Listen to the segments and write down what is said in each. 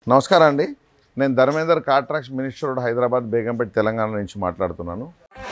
నమస్కారం అండి నేను ధర్మేందర్ కాట్రాక్స్ మినిస్టర్ రోడ్ హైదరాబాద్ బేగంపేట తెలంగాణ నుంచి మాట్లాడుతున్నాను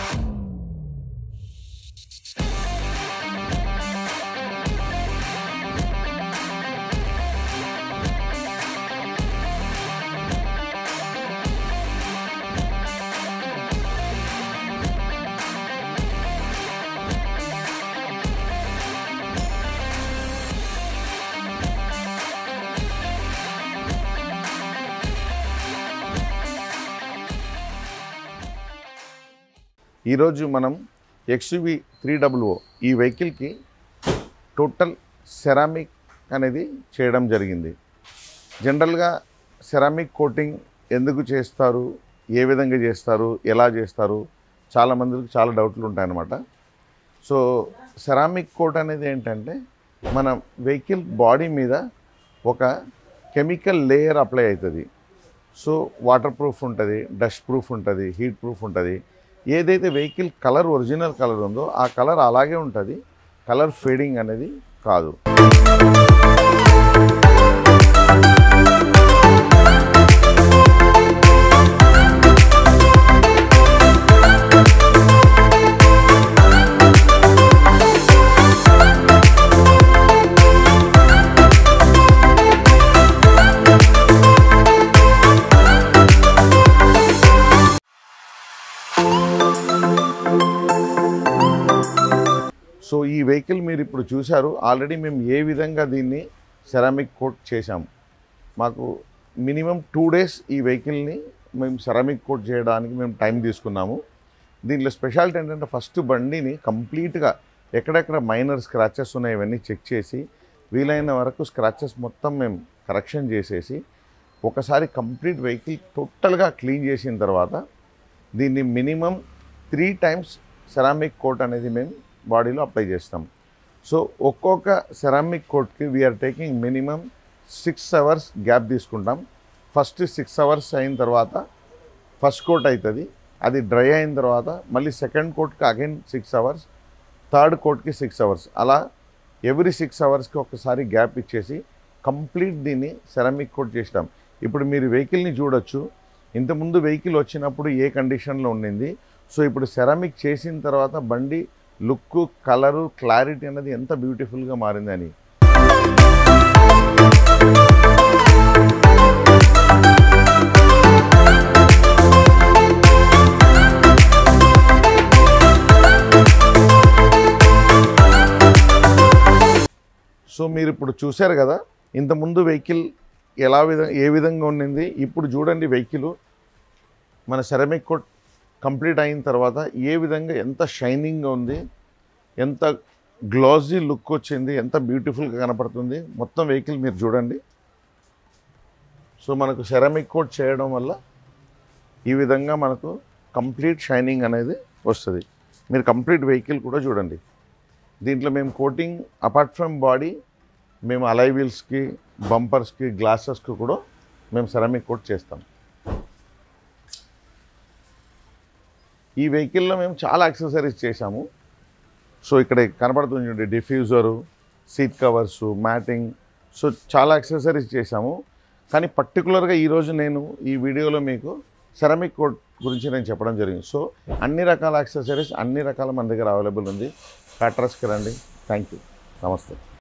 ఈరోజు మనం ఎక్స్యూవి త్రీ డబ్ల్యూఓ ఈ వెహికల్కి టోటల్ సెరామిక్ అనేది చేయడం జరిగింది జనరల్గా సెరామిక్ కోటింగ్ ఎందుకు చేస్తారు ఏ విధంగా చేస్తారు ఎలా చేస్తారు చాలా మందికి చాలా డౌట్లు ఉంటాయన్నమాట సో సెరామిక్ కోట్ అనేది ఏంటంటే మన వెహికల్ బాడీ మీద ఒక కెమికల్ లేయర్ అప్లై అవుతుంది సో వాటర్ ప్రూఫ్ ఉంటుంది డస్ట్ ప్రూఫ్ ఉంటుంది హీట్ ప్రూఫ్ ఉంటుంది ఏదైతే వెహికల్ కలర్ ఒరిజినల్ కలర్ ఉందో ఆ కలర్ అలాగే ఉంటుంది కలర్ ఫేడింగ్ అనేది కాదు సో ఈ వెహికల్ మీరు ఇప్పుడు చూశారు ఆల్రెడీ మేము ఏ విధంగా దీన్ని సెరామిక్ కోట్ చేశాము మాకు మినిమం టూ డేస్ ఈ వెహికల్ని మేము సెరామిక్ కోట్ చేయడానికి మేము టైం తీసుకున్నాము దీంట్లో స్పెషాలిటీ ఏంటంటే ఫస్ట్ బండిని కంప్లీట్గా ఎక్కడెక్కడ మైనర్ స్క్రాచెస్ ఉన్నాయి ఇవన్నీ చెక్ చేసి వీలైన వరకు స్క్రాచెస్ మొత్తం మేము కరెక్షన్ చేసేసి ఒకసారి కంప్లీట్ వెహికల్ టోటల్గా క్లీన్ చేసిన తర్వాత దీన్ని minimum three times ceramic coat అనేది మేము బాడీలో అప్లై చేస్తాం సో ఒక్కొక్క సెరామిక్ కోట్కి we're taking minimum six hours gap తీసుకుంటాం ఫస్ట్ సిక్స్ అవర్స్ అయిన తర్వాత ఫస్ట్ కోట్ అవుతుంది అది డ్రై అయిన తర్వాత మళ్ళీ సెకండ్ కోట్కి అగైన్ సిక్స్ అవర్స్ థర్డ్ కోట్కి సిక్స్ అవర్స్ అలా ఎవ్రీ సిక్స్ అవర్స్కి ఒకసారి గ్యాప్ ఇచ్చేసి కంప్లీట్ దీన్ని సెరామిక్ కోట్ చేసినాం ఇప్పుడు మీరు వెహికల్ని చూడొచ్చు ఇంతకుముందు వెహికల్ వచ్చినప్పుడు ఏ కండిషన్లో ఉండింది సో ఇప్పుడు సెరామిక్ చేసిన తర్వాత బండి లుక్ కలరు క్లారిటీ అనేది ఎంత బ్యూటిఫుల్గా మారిందని సో మీరు ఇప్పుడు చూశారు కదా ఇంతకుముందు వెహికల్ ఎలా విధ ఏ విధంగా ఉండింది ఇప్పుడు చూడండి వెహికల్ మన సెరమిక్ కోట్ కంప్లీట్ అయిన తర్వాత ఏ విధంగా ఎంత షైనింగ్గా ఉంది ఎంత గ్లాజీ లుక్ వచ్చింది ఎంత బ్యూటిఫుల్గా కనపడుతుంది మొత్తం వెహికల్ మీరు చూడండి సో మనకు సెరామిక్ కోట్ చేయడం వల్ల ఈ విధంగా మనకు కంప్లీట్ షైనింగ్ అనేది వస్తుంది మీరు కంప్లీట్ వెహికల్ కూడా చూడండి దీంట్లో మేము కోటింగ్ అపార్ట్ ఫ్రమ్ బాడీ మేము అలై వీల్స్కి బంపర్స్కి గ్లాసెస్కి కూడా మేము సెరామిక్ కోట్ చేస్తాం ఈ వెహికల్లో మేము చాలా యాక్సెసరీస్ చేశాము సో ఇక్కడ కనపడుతుంది చూడండి diffuser seat covers matting so చాలా యాక్సెసరీస్ చేశాము కానీ పర్టికులర్గా ఈరోజు నేను ఈ వీడియోలో మీకు సెరమిక్ కోట్ గురించి నేను చెప్పడం జరిగింది సో అన్ని రకాల యాక్సెసరీస్ అన్ని రకాల మన దగ్గర అవైలబుల్ ఉంది కాట్రస్కి రండి థ్యాంక్ యూ నమస్తే